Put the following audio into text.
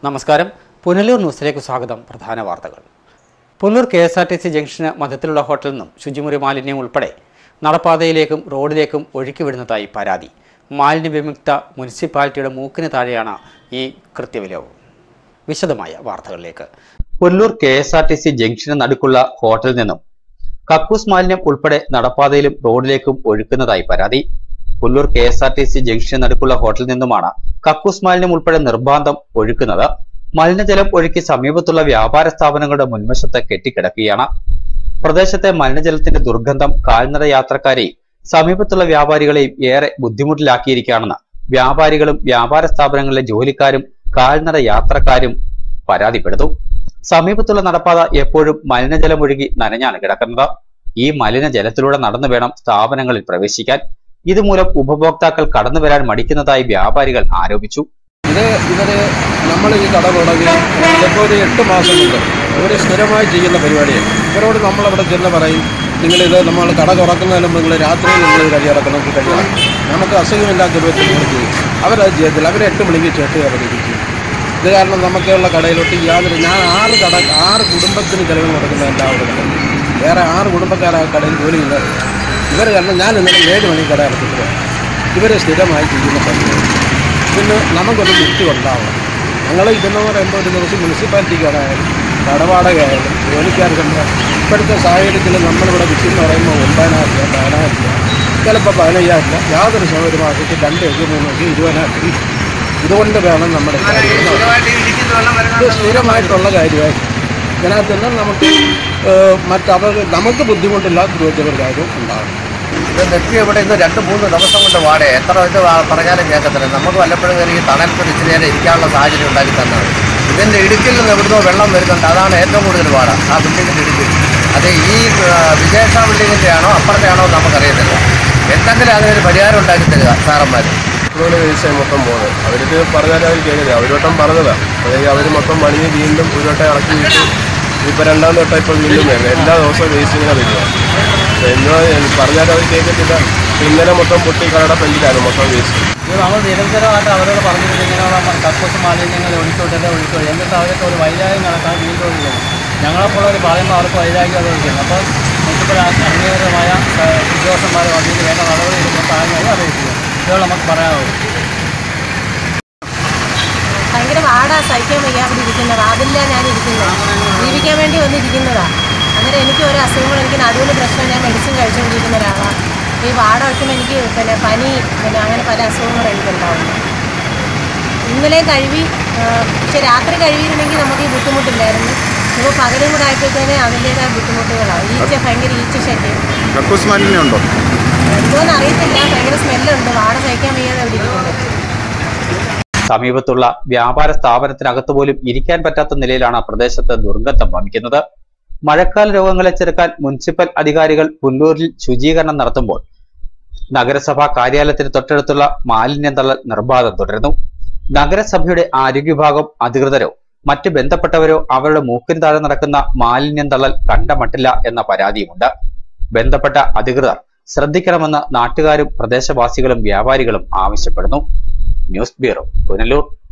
നമസ്കാരം പുനലൂർ ന്യൂസിലേക്ക് സ്വാഗതം പ്രധാന വാർത്തകൾ Punalur K S R T C ജംഗ്ഷന് മധ്യത്തിലുള്ള ഹോട്ടലിൽ നിന്നും ശുചിമുറി മാലിന്യം ഉൾപ്പെടെ നടപ്പാതയിലേക്കും റോഡിലേക്കും ഒഴുക്കി വിടുന്നതായി പരാതി മാലിന്യ വിമുക്ത മുനിസിപ്പാലിറ്റിയുടെ മൂക്കിന് താഴെയാണ് ഈ കൃത്യവിലവും വിശദമായ വാർത്തകളിലേക്ക് Punalur K S R T C ജംഗ്ഷന് നടുക്കുള്ള ഹോട്ടലിൽ നിന്നും കക്കൂസ് മാലിന്യം ഉൾപ്പെടെ നടപ്പാതയിലും റോഡിലേക്കും ഒഴുക്കുന്നതായി പരാതി Pullur K S R T C ജംഗ്ഷന് നടുക്കുള്ള ഹോട്ടലിൽ നിന്നുമാണ് കക്കൂസ് മാലിന്യം ഉൾപ്പെടെ നിർബാന്ധം ഒഴുക്കുന്നത് മലിനജലം ഒഴുക്കി സമീപത്തുള്ള വ്യാപാര സ്ഥാപനങ്ങളുടെ മുൻവശത്ത് കെട്ടിക്കിടക്കുകയാണ് പ്രദേശത്തെ മലിനജലത്തിന്റെ ദുർഗന്ധം കാൽനട യാത്രക്കാരെയും സമീപത്തുള്ള വ്യാപാരികളെയും ഏറെ ബുദ്ധിമുട്ടിലാക്കിയിരിക്കുകയാണെന്ന് വ്യാപാരികളും വ്യാപാര സ്ഥാപനങ്ങളിലെ ജോലിക്കാരും കാൽനട യാത്രക്കാരും പരാതിപ്പെടുന്നു സമീപത്തുള്ള നടപ്പാത എപ്പോഴും മലിനജലം ഒഴുകി നനഞ്ഞാണ് കിടക്കുന്നത് ഈ മലിനജലത്തിലൂടെ നടന്നു വേണം സ്ഥാപനങ്ങളിൽ പ്രവേശിക്കാൻ ഇതുമൂലം ഉപഭോക്താക്കൾ കടന്നു വരാൻ മടിക്കുന്നതായി വ്യാപാരികൾ ആരോപിച്ചു ഇത് ഇവര് നമ്മൾ ഈ കട തുടങ്ങി ചിലപ്പോൾ ഒരു എട്ട് മാസം മുമ്പ് ഇവർ സ്ഥിരമായി ചെയ്യുന്ന പരിപാടിയാണ് ഇവരോട് നമ്മളവിടെ ചെന്ന് പറയും നിങ്ങളിത് നമ്മൾ കട തുറക്കുന്നതിന് മുമ്പ് നിങ്ങൾ രാത്രിയിൽ നിങ്ങൾ കഴിയിറക്കണം കഴിയണം നമുക്ക് അസുഖമില്ലാത്ത രൂപത്തിൽ നിങ്ങൾ ചെയ്യും അവരത് ചെയ്യത്തില്ല അവർ എട്ട് മണിക്ക് ചേട്ട് കയറിയിരിക്കും ഇത് കാരണം നമുക്കുള്ള കടയിലോട്ട് യാതൊരു ഞാൻ ആറ് കട ആറ് കുടുംബത്തിന് ചിലവ് കൊടുക്കുന്ന എല്ലാവരും കടയിൽ വേറെ ആറ് കുടുംബക്കാർ ആ കടയിൽ ജോലി ചെയ്യുന്നത് ഇവർ കാരണം ഞാൻ ഇന്നലെ ഏഴ് മണിക്ക് കട ഇറക്കിട്ട് പോയി ഇവർ സ്ഥിരമായി ചെയ്യുന്ന പരിപാടി ഇതിന് നമുക്കൊരു ബുദ്ധി ഉണ്ടാവണം ഞങ്ങൾ ഇതെന്ന് പറയുമ്പോൾ ഒരു ദിവസം മുനിസിപ്പാലിറ്റിക്കാരായാലും കടവാടകയായാലും ജോലിക്കാർക്കുണ്ട് ഇപ്പോഴത്തെ സാഹചര്യത്തിൽ നമ്മളിവിടെ വിഷയം എന്ന് പറയുമ്പോൾ ഒമ്പതിനായിരം രൂപ പതിനായിരം രൂപ ചിലപ്പോൾ പതിനയ്യായിരം രൂപ യാതൊരു സമയം ഒരു മാസത്തിൽ രണ്ട് എട്ട് മൂന്ന് ഒക്കെ ഇരുപതിനായിരം രൂപ ഇതുകൊണ്ട് വേണം നമ്മുടെ ഇത് സ്ഥിരമായിട്ടുള്ള കാര്യമായി ഇതിനകത്ത് നിന്ന് നമുക്ക് ഏഹ്, മറ്റവർ നമുക്ക് ബുദ്ധിമുട്ടില്ലാത്ത രൂപത്തിൽ ഒരു കാര്യം ഉണ്ടാകും ഇത് നെറ്റി ഇവിടെ ഇന്ന് രണ്ട് മൂന്ന് ദിവസം കൊണ്ട് വാടേ എത്ര ഇത് വാ- പറഞ്ഞാലും കേൾക്കത്തില്ല നമുക്ക് വല്ലപ്പോഴും കയറി ഈ തണലത്ത് ഇച്ചിരി നേരം ഇരിക്കാനുള്ള സാഹചര്യം ഉണ്ടാക്കി തന്നത് ഇതിൻ്റെ ഇടുക്കിൽ നിന്ന് എവിടുന്നോ വെള്ളം വരുന്നുണ്ട് അതാണ് ഏറ്റവും കൂടുതൽ പാട ആ ബിൽഡിങ്ങിൻ്റെ ഇടുക്കിൽ അത് ഈ ആ, വിശേഷ ബിൽഡിങ്ങിൻ്റെ ആണോ അപ്പുറത്തെ ആണോ എന്ന് നമുക്കറിയത്തില്ല എന്തെങ്കിലും അതിനൊരു പരിഹാരം ഉണ്ടാക്കി തരിക സാറന്മാർ ഇതുപോലെ വേസ്റ്റായി മൊത്തം പോകുന്നത് അവർക്ക് പറഞ്ഞാലും അവർ കേൾക്കില്ല ഒരു വട്ടം പറഞ്ഞതാണ് അതായത് അവർ മൊത്തം പണിഞ്ഞ് വീണ്ടും ഒരു വട്ടം ഇറക്കി വിട്ട് ഇപ്പം രണ്ടാമത് വട്ടം ഇപ്പോൾ വീണ്ടും വരുന്നത് എല്ലാ ദിവസവും വേസ്റ്റ് ഇങ്ങനെ വരിക എന്നോ പറഞ്ഞാലും അവർ കേൾക്കത്തില്ല ഇന്നലെ മൊത്തം പൊട്ടി കടയുടെ ഫ്രണ്ടിലാണ് മൊത്തം വേസ്റ്റ് ഇത് നമ്മൾ നിരന്തരമായിട്ട് അവരോട് പറഞ്ഞിട്ട് ഇങ്ങനെയുള്ള കക്കൂസ് മാലിന്യങ്ങൾ ഒഴിച്ചോട്ടല്ലേ ഒഴിച്ചോ എന്നിട്ട് അവർക്ക് ഒരു വൈരാഗ്യം നടത്താൻ വീണ്ടും ഒഴിക്കണം ഞങ്ങളെപ്പോലൊരു പറയുമ്പോൾ അവർക്ക് വൈരാഗ്യം അത് ഒഴിക്കണം അപ്പോൾ മുനിസിപ്പൽ അംഗീകൃതമായ ഏഹ്, ഉദ്യോഗസ്ഥന്മാർ വന്നിട്ട് വേണ്ട നടപടി എടുക്കാൻ താഴ്ന്നത് അറിയിക്കുക ഇതുകൾ നമുക്ക് പറയാനുള്ളൂ ഭയങ്കര പാടാ സഹിക്കാൻ വയ്യ അവിടെ ഇരിക്കുന്നത് അതില്ല ഞാൻ ഇരിക്കുന്നത് ജീവിക്കാൻ വേണ്ടി വന്നിരിക്കുന്നതാ അന്നേരം എനിക്ക് ഒരു അസുഖങ്ങൾ എനിക്ക് നടുവിന് പ്രശ്നം ഞാൻ മെഡിസിൻ കഴിച്ചുകൊണ്ടിരിക്കുന്ന ഒരാളാണ് ഈ വാട വയ്ക്കുമ്പോൾ എനിക്ക് പിന്നെ പനി പിന്നെ അങ്ങനെ പല അസുഖങ്ങളും എനിക്കുണ്ടാവുന്നു ഇന്നലെ കഴുകി ആ, പക്ഷെ രാത്രി കഴുകിയിരുന്നെങ്കിൽ നമുക്ക് ഈ ബുദ്ധിമുട്ടില്ലായിരുന്നു ഇപ്പോൾ പകലും കൂടെ ആയപ്പോഴത്തേനെ അതിൻ്റേതായ ബുദ്ധിമുട്ടുകളാണ് ഈച്ച ഭയങ്കര ഈച്ച ശല്യം കക്കൂസ് മാലിന്യം ഉണ്ടോ എന്തോന്ന് അറിയത്തില്ല ഭയങ്കര സ്മെല്ലുണ്ട് വാട സഹിക്കാൻ വയ്യാതെ അവിടെ ഇരിക്കുന്നത് സമീപത്തുള്ള വ്യാപാര സ്ഥാപനത്തിനകത്ത് പോലും ഇരിക്കാൻ പറ്റാത്ത നിലയിലാണ് പ്രദേശത്ത് ദുർഗന്ധം വമിക്കുന്നത് മഴക്കാല രോഗങ്ങളെ ചെറുക്കാൻ മുനിസിപ്പൽ അധികാരികൾ പുല്ലൂരിൽ ശുചീകരണം നടത്തുമ്പോൾ നഗരസഭാ കാര്യാലയത്തിന് തൊട്ടടുത്തുള്ള മാലിന്യം തള്ളൽ നിർബാധം തുടരുന്നു നഗരസഭയുടെ ആരോഗ്യ വിഭാഗം അധികൃതരോ മറ്റ് ബന്ധപ്പെട്ടവരോ അവരുടെ മൂക്കിന് താഴെ നടക്കുന്ന മാലിന്യം തള്ളൽ കണ്ടമട്ടില്ല എന്ന പരാതിയുമുണ്ട് ബന്ധപ്പെട്ട അധികൃതർ ശ്രദ്ധിക്കണമെന്ന് നാട്ടുകാരും പ്രദേശവാസികളും വ്യാപാരികളും ആവശ്യപ്പെടുന്നു ന്യൂസ് ബ്യൂറോ പുനലൂർ